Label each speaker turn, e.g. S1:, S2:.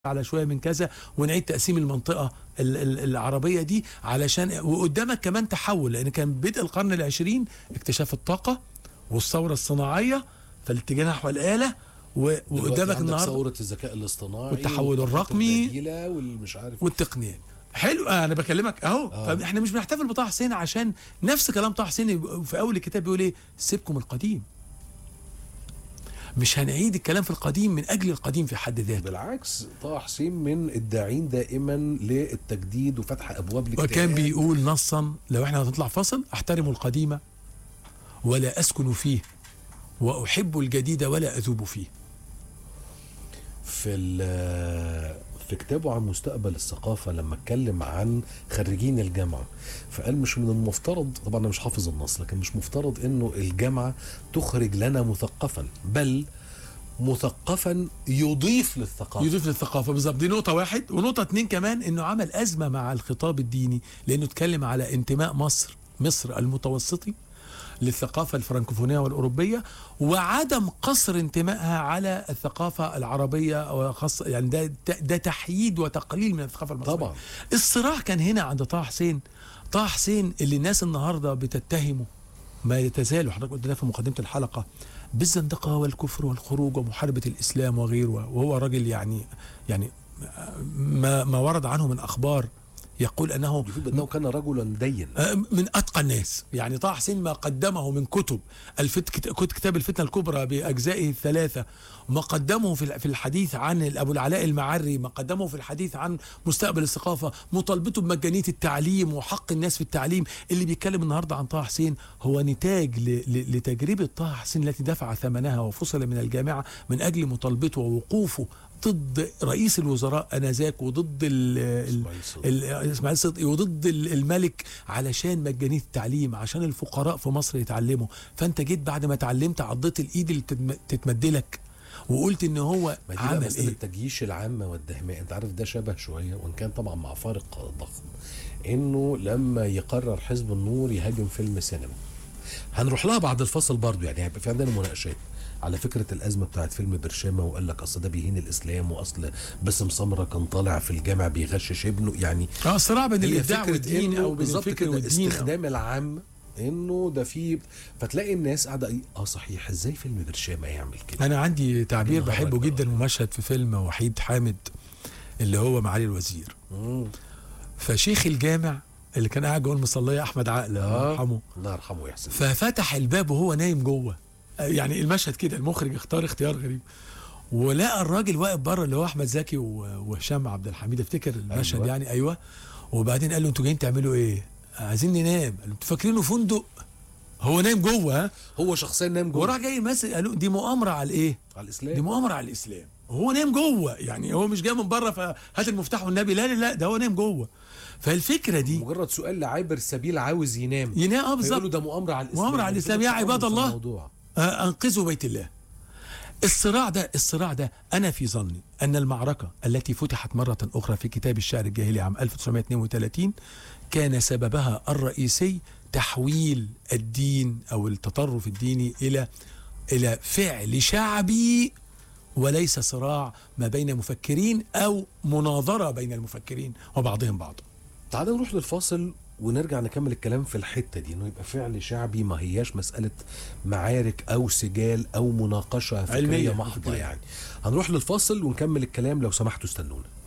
S1: على شويه من كذا ونعيد تقسيم المنطقه ال- ال- العربيه دي علشان وقدامك كمان تحول لان كان بدء القرن العشرين اكتشاف الطاقه والثوره الصناعيه فالاتجاه نحو الاله و- وقدامك النهارده
S2: ثوره الذكاء الاصطناعي
S1: والتحول
S2: والطاقة
S1: الرقمي.
S2: البديلة والمش عارف
S1: والتقنيه حلو انا بكلمك اهو
S2: آه.
S1: فاحنا مش بنحتفل بطه حسين عشان نفس كلام طه حسين في اول الكتاب بيقول ايه سيبكم القديم مش هنعيد الكلام في القديم من اجل القديم في حد ذاته
S2: بالعكس طه حسين من الداعين دائما للتجديد وفتح ابواب الاكتئاب
S1: وكان بيقول نصا لو احنا هنطلع فصل احترم القديم ولا اسكن فيه واحب الجديد ولا اذوب فيه
S2: في ال- في كتابه عن مستقبل الثقافة لما اتكلم عن خريجين الجامعة فقال مش من المفترض طبعا أنا مش حافظ النص لكن مش مفترض إنه الجامعة تخرج لنا مثقفا بل مثقفا يضيف للثقافة
S1: يضيف للثقافه بالظبط دي نقطه واحد ونقطه اتنين كمان انه عمل ازمه مع الخطاب الديني لانه اتكلم على انتماء مصر مصر المتوسطي للثقافة الفرنكوفونية والأوروبية وعدم قصر انتمائها على الثقافة العربية وخاصة يعني ده ده تحييد وتقليل من الثقافة المصرية
S2: طبعا
S1: الصراع كان هنا عند طه حسين طه حسين اللي الناس النهارده بتتهمه ما يتزال وحضرتك قلت ده في مقدمه الحلقه بالزندقه والكفر والخروج ومحاربه الاسلام وغيره وهو راجل يعني يعني ما ما ورد عنه من اخبار يقول انه
S2: يفيد أنه كان رجلا دين
S1: من اتقى الناس يعني طه حسين ما قدمه من كتب الفت كت- كتاب الفتنه الكبرى باجزائه الثلاثه ما قدمه في في الحديث عن ابو العلاء المعري ما قدمه في الحديث عن مستقبل الثقافه مطالبته بمجانيه التعليم وحق الناس في التعليم اللي بيتكلم النهارده عن طه حسين هو نتاج ل- ل- لتجربه طه حسين التي دفع ثمنها وفصل من الجامعه من اجل مطالبته ووقوفه ضد رئيس الوزراء انذاك وضد ال ال
S2: إسماعيل صدقي.
S1: ال- اسماعيل صدقي وضد ال- الملك علشان مجانيه التعليم عشان الفقراء في مصر يتعلموا فانت جيت بعد ما اتعلمت عضيت الايد اللي تتم- تتمدلك وقلت ان هو
S2: ما دي بقى
S1: عمل
S2: مسألة
S1: ايه
S2: التجييش العامة والدهماء انت عارف ده شبه شوية وان كان طبعا مع فارق ضخم انه لما يقرر حزب النور يهاجم فيلم سينما هنروح لها بعد الفصل برضو يعني هيبقى في عندنا مناقشات على فكرة الأزمة بتاعت فيلم برشامة وقال لك أصل ده بيهين الإسلام وأصل باسم سمرة كان طالع في الجامع بيغشش ابنه يعني
S1: اه الصراع بين
S2: هي
S1: الابداع
S2: فكرة
S1: والدين
S2: إنه
S1: او بين
S2: بالظبط
S1: الفكر
S2: كده
S1: والدين أو-
S2: استخدام العام انه ده في فتلاقي الناس قاعده إيه، اه صحيح ازاي فيلم برشامه يعمل كده
S1: انا عندي تعبير
S2: نهار
S1: بحبه
S2: أكبر.
S1: جدا ومشهد في فيلم وحيد حامد اللي هو معالي الوزير
S2: مم.
S1: فشيخ الجامع اللي كان قاعد جوه المصليه احمد عقل الله
S2: اه
S1: يرحمه
S2: الله يرحمه ويحسن
S1: ففتح الباب وهو نايم جوه آه، يعني المشهد كده المخرج اختار اختيار غريب ولقى الراجل واقف بره اللي هو احمد زكي و- وهشام عبد الحميد افتكر المشهد
S2: أيوة.
S1: يعني ايوه وبعدين قال له انتوا جايين تعملوا ايه؟ عايزين ننام قال له انتوا فاكرينه فندق؟ هو نايم جوه ها؟
S2: هو شخصيا نام جوه
S1: وراح جاي ماسك قال له دي مؤامره على الايه؟
S2: على
S1: دي
S2: الاسلام
S1: مؤامره على الاسلام هو نايم جوه يعني هو مش جاي من بره فهات المفتاح والنبي لا لا لا ده هو نايم جوه فالفكره دي
S2: مجرد سؤال لعابر سبيل عاوز ينام
S1: ينام اه
S2: فيقولوا
S1: بالظبط
S2: ده مؤامره على الاسلام
S1: مؤامرة على
S2: ما
S1: الإسلام. يا
S2: تقدرش
S1: عباد
S2: تفهم في
S1: الله.
S2: الموضوع.
S1: آه، انقذوا بيت الله الصراع ده الصراع ده انا في ظني ان المعركه التي فتحت مره اخرى في كتاب الشعر الجاهلي عام 1932 كان سببها الرئيسي تحويل الدين او التطرف الديني الى الى فعل شعبي وليس صراع ما بين مفكرين او مناظره بين المفكرين وبعضهم بعضا
S2: تعال نروح للفاصل ونرجع نكمل الكلام في الحته دي انه يبقى فعل شعبي ما هياش مساله معارك او سجال او مناقشه فكريه
S1: علمية.
S2: محضه يعني هنروح للفاصل ونكمل الكلام لو سمحتوا استنونا